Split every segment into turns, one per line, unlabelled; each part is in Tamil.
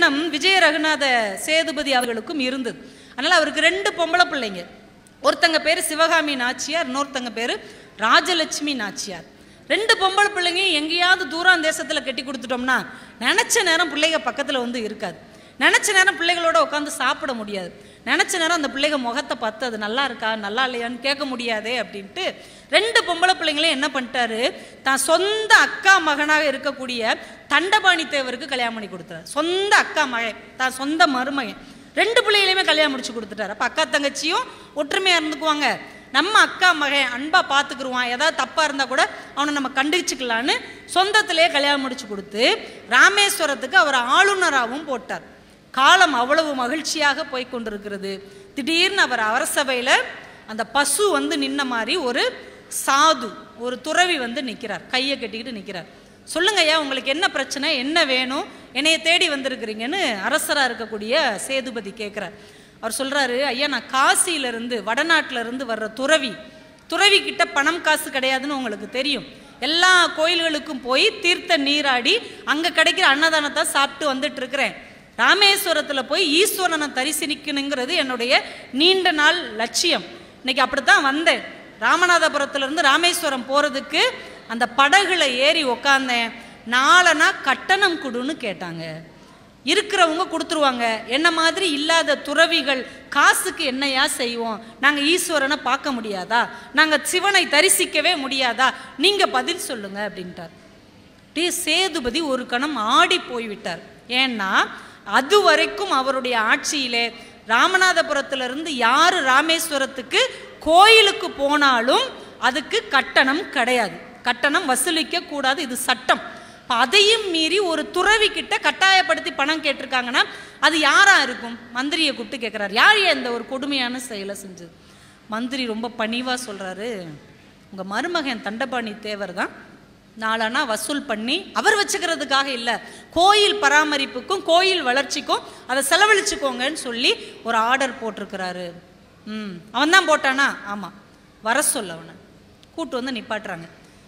எண்ணம் விஜய ரகுநாத சேதுபதி அவர்களுக்கும் இருந்தது அதனால் அவருக்கு ரெண்டு பொம்பளை பிள்ளைங்க ஒருத்தங்க பேர் சிவகாமி நாச்சியார் இன்னொருத்தங்க பேர் ராஜலட்சுமி நாச்சியார் ரெண்டு பொம்பளை பிள்ளைங்க எங்கேயாவது தூரம் தேசத்தில் கட்டி கொடுத்துட்டோம்னா நினச்ச நேரம் பிள்ளைங்க பக்கத்தில் வந்து இருக்காது நினச்ச நேரம் பிள்ளைகளோட உட்காந்து சாப்பிட முடியாது நினச்ச நேரம் அந்த பிள்ளைங்க முகத்தை பார்த்து அது நல்லா இருக்கா நல்லா இல்லையான்னு கேட்க முடியாதே அப்படின்ட்டு ரெண்டு பொம்பளை பிள்ளைங்களையும் என்ன பண்ணிட்டாரு தான் சொந்த அக்கா மகனாக இருக்கக்கூடிய தண்டபாணி தேவருக்கு கல்யாணம் பண்ணி கொடுத்தாரு சொந்த அக்கா மகன் தான் சொந்த மருமகன் ரெண்டு பிள்ளைகளையுமே கல்யாணம் முடிச்சு கொடுத்துட்டாரு அப்போ அக்கா தங்கச்சியும் ஒற்றுமையாக இருந்துக்குவாங்க நம்ம அக்கா மகன் அன்பா பார்த்துக்குருவான் ஏதாவது தப்பாக இருந்தால் கூட அவனை நம்ம கண்டிச்சுக்கலான்னு சொந்தத்திலேயே கல்யாணம் முடிச்சு கொடுத்து ராமேஸ்வரத்துக்கு அவர் ஆளுநராகவும் போட்டார் காலம் அவ்வளவு மகிழ்ச்சியாக போய் கொண்டிருக்கிறது திடீர்னு அவர் அரசவையில் அந்த பசு வந்து நின்ன மாதிரி ஒரு சாது ஒரு துறவி வந்து நிற்கிறார் கையை கட்டிக்கிட்டு நிற்கிறார் சொல்லுங்க ஐயா உங்களுக்கு என்ன பிரச்சனை என்ன வேணும் என்னைய தேடி வந்திருக்கிறீங்கன்னு அரசராக இருக்கக்கூடிய சேதுபதி கேட்குறார் அவர் சொல்கிறாரு ஐயா நான் காசியிலிருந்து வடநாட்டுல இருந்து வர்ற துறவி துறவி கிட்ட பணம் காசு கிடையாதுன்னு உங்களுக்கு தெரியும் எல்லா கோயில்களுக்கும் போய் தீர்த்த நீராடி அங்கே கிடைக்கிற அன்னதானத்தை சாப்பிட்டு வந்துட்டு இருக்கிறேன் ராமேஸ்வரத்தில் போய் ஈஸ்வரனை தரிசனிக்கணுங்கிறது என்னுடைய நீண்ட நாள் லட்சியம் இன்னைக்கு அப்படித்தான் வந்தேன் ராமநாதபுரத்துலேருந்து ராமேஸ்வரம் போகிறதுக்கு அந்த படகுல ஏறி உக்காந்தேன் நாலனா கட்டணம் கொடுன்னு கேட்டாங்க இருக்கிறவங்க கொடுத்துருவாங்க என்ன மாதிரி இல்லாத துறவிகள் காசுக்கு என்னையா செய்வோம் நாங்கள் ஈஸ்வரனை பார்க்க முடியாதா நாங்கள் சிவனை தரிசிக்கவே முடியாதா நீங்கள் பதில் சொல்லுங்க அப்படின்ட்டார் டி சேதுபதி ஒரு கணம் ஆடி போய்விட்டார் ஏன்னா அது வரைக்கும் அவருடைய ஆட்சியிலே ராமநாதபுரத்திலிருந்து யார் ராமேஸ்வரத்துக்கு கோயிலுக்கு போனாலும் அதுக்கு கட்டணம் கிடையாது கட்டணம் வசூலிக்க கூடாது இது சட்டம் அப்ப அதையும் மீறி ஒரு துறவி கிட்ட கட்டாயப்படுத்தி பணம் கேட்டிருக்காங்கன்னா அது யாரா இருக்கும் மந்திரியை கூப்பிட்டு கேட்குறாரு யார் ஏன் இந்த ஒரு கொடுமையான செயலை செஞ்சது மந்திரி ரொம்ப பணிவா சொல்றாரு உங்க மருமகன் தண்டபாணி தேவர் தான் நாளானா வசூல் பண்ணி அவர் வச்சுக்கிறதுக்காக இல்லை கோயில் பராமரிப்புக்கும் கோயில் வளர்ச்சிக்கும் அதை செலவழிச்சுக்கோங்கன்னு சொல்லி ஒரு ஆர்டர் போட்டிருக்கிறாரு ம் அவன் தான் போட்டானா ஆமாம் வர சொல்ல அவனை கூட்டு வந்து நிப்பாட்டுறாங்க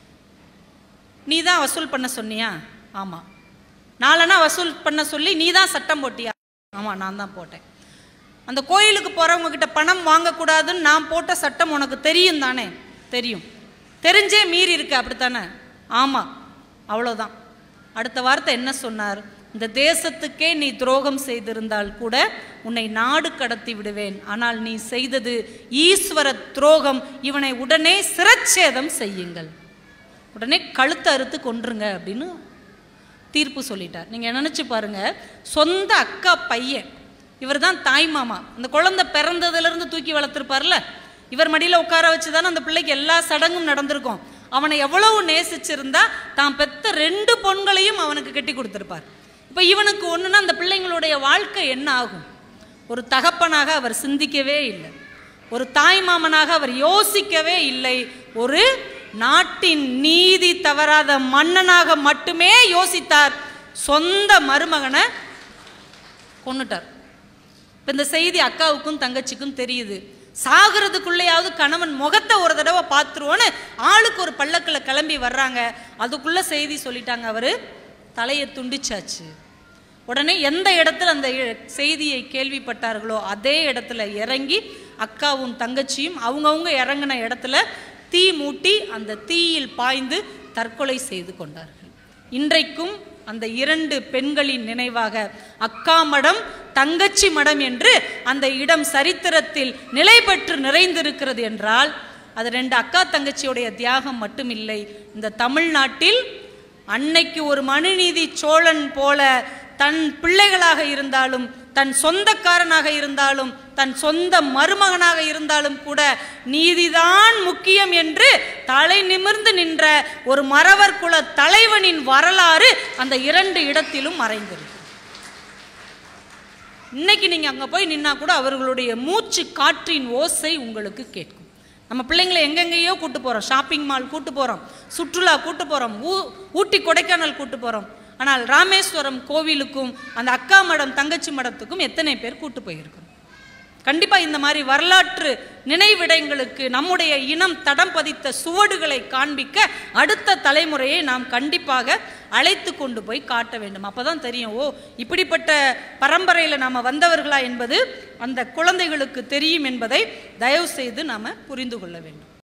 நீ தான் வசூல் பண்ண சொன்னியா ஆமாம் நாளனா வசூல் பண்ண சொல்லி நீ தான் சட்டம் போட்டியா ஆமாம் நான் தான் போட்டேன் அந்த கோயிலுக்கு போகிறவங்க கிட்ட பணம் வாங்கக்கூடாதுன்னு நான் போட்ட சட்டம் உனக்கு தெரியும் தானே தெரியும் தெரிஞ்சே மீறி இருக்கு அப்படித்தானே ஆமாம் அவ்வளோதான் அடுத்த வார்த்தை என்ன சொன்னார் இந்த தேசத்துக்கே நீ துரோகம் செய்திருந்தால் கூட உன்னை நாடு கடத்தி விடுவேன் ஆனால் நீ செய்தது ஈஸ்வர துரோகம் இவனை உடனே சிரச்சேதம் செய்யுங்கள் உடனே கழுத்தை அறுத்து கொன்றுங்க அப்படின்னு தீர்ப்பு சொல்லிட்டார் நீங்கள் நினச்சி பாருங்க சொந்த அக்கா பையன் இவர் தான் தாய் மாமா அந்த குழந்தை பிறந்ததுலேருந்து தூக்கி வளர்த்துருப்பார்ல இவர் மடியில் உட்கார வச்சு தானே அந்த பிள்ளைக்கு எல்லா சடங்கும் நடந்திருக்கும் அவனை எவ்வளவு நேசிச்சிருந்தா தான் பெத்த ரெண்டு பொண்களையும் அவனுக்கு கட்டி கொடுத்துருப்பார் இப்போ இவனுக்கு ஒன்றுனா அந்த பிள்ளைங்களுடைய வாழ்க்கை என்ன ஆகும் ஒரு தகப்பனாக அவர் சிந்திக்கவே இல்லை ஒரு தாய் மாமனாக அவர் யோசிக்கவே இல்லை ஒரு நாட்டின் நீதி தவறாத மன்னனாக மட்டுமே யோசித்தார் சொந்த மருமகனை கொன்னுட்டார் இப்போ இந்த செய்தி அக்காவுக்கும் தங்கச்சிக்கும் தெரியுது சாகிறதுக்குள்ளேயாவது கணவன் முகத்தை ஒரு தடவை பார்த்துருவோன்னு ஆளுக்கு ஒரு பல்லக்கில் கிளம்பி வர்றாங்க அதுக்குள்ள செய்தி சொல்லிட்டாங்க அவர் தலையை துண்டிச்சாச்சு உடனே எந்த இடத்துல அந்த இ- செய்தியை கேள்விப்பட்டார்களோ அதே இடத்துல இறங்கி அக்காவும் தங்கச்சியும் அவங்கவுங்க இறங்கின இடத்துல தீ மூட்டி அந்த தீயில் பாய்ந்து தற்கொலை செய்து கொண்டார்கள் இன்றைக்கும் அந்த இரண்டு பெண்களின் நினைவாக அக்கா மடம் தங்கச்சி மடம் என்று அந்த இடம் சரித்திரத்தில் நிலை பெற்று நிறைந்திருக்கிறது என்றால் அது ரெண்டு அக்கா தங்கச்சியுடைய தியாகம் மட்டுமில்லை இந்த தமிழ்நாட்டில் அன்னைக்கு ஒரு மனுநீதி சோழன் போல தன் பிள்ளைகளாக இருந்தாலும் தன் சொந்தக்காரனாக இருந்தாலும் தன் சொந்த மருமகனாக இருந்தாலும் கூட நீதிதான் முக்கியம் என்று தலை நிமிர்ந்து நின்ற ஒரு மறவர் குல தலைவனின் வரலாறு அந்த இரண்டு இடத்திலும் மறைந்திருக்கு இன்னைக்கு நீங்க அங்க போய் நின்னா கூட அவர்களுடைய மூச்சு காற்றின் ஓசை உங்களுக்கு கேட்கும் நம்ம பிள்ளைங்களை எங்கெங்கேயோ கூட்டு போறோம் ஷாப்பிங் மால் கூட்டு போறோம் சுற்றுலா கூட்டு போறோம் ஊ ஊட்டி கொடைக்கானல் கூட்டு போறோம் ஆனால் ராமேஸ்வரம் கோவிலுக்கும் அந்த அக்கா மடம் தங்கச்சி மடத்துக்கும் எத்தனை பேர் கூட்டு போயிருக்கிறோம் கண்டிப்பா இந்த மாதிரி வரலாற்று நினைவிடங்களுக்கு நம்முடைய இனம் தடம் பதித்த சுவடுகளை காண்பிக்க அடுத்த தலைமுறையை நாம் கண்டிப்பாக அழைத்து கொண்டு போய் காட்ட வேண்டும் அப்பதான் தெரியும் ஓ இப்படிப்பட்ட பரம்பரையில நாம வந்தவர்களா என்பது அந்த குழந்தைகளுக்கு தெரியும் என்பதை தயவு செய்து நாம புரிந்து கொள்ள வேண்டும்